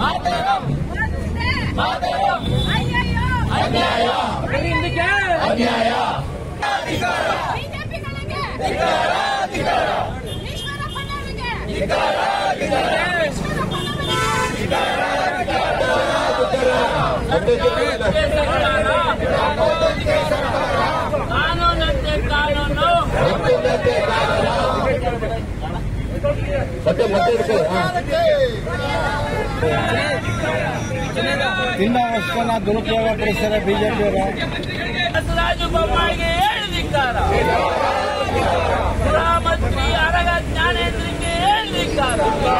ಬಿಜೆಪಿಗಳಿಗೆ ಈಶ್ವರಪ್ಪನವರಿಗೆ ಕಾನೂನಂತೆ ಕಾನೂನು ತಿಂದ ವಸ್ತುನ ದುರುಪಯೋಗ ಪಡಿಸ್ತಾರೆ ಬಿಜೆಪಿಯವರು ಬಸವರಾಜ ಬೊಮ್ಮಾಯಿಗೆ ಹೇಳಿದಿಕ್ಕಾರ ಗೃಹ ಮಂತ್ರಿ ಅರಗ ಜ್ಞಾನೇಂದ್ರಿಗೆ ಹೇಳಿದಿಕ್ಕಾರ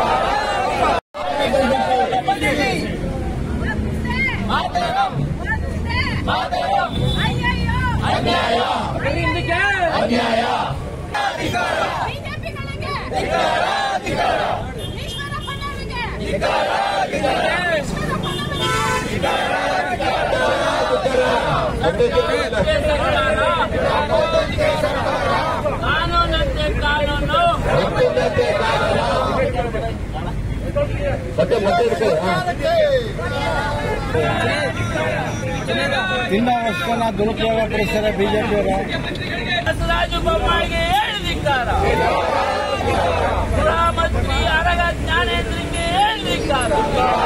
ಬಿಜೆಪಿಗಳಿಗೆ ಈಶ್ವರಪ್ಪನವರಿಗೆ ಕಾನೂನಂತೆ ಕಾನೂನು ತಿಂದ ವಸ್ತುನ ದುರುಪಯೋಗ ಪಡಿಸ್ತಾರೆ ಬಿಜೆಪಿಯವರು ಬಸವರಾಜ ಬೊಮ್ಮಾಯಿಗೆ ಹೇಳಿದಿಕ್ಕಾರ ಗೃಹ ಮಂತ್ರಿ ಅರಗ ಜ್ಞಾನೇಂದ್ರಿಗೆ ಹೇಳಿದಿಕ್ಕಾರ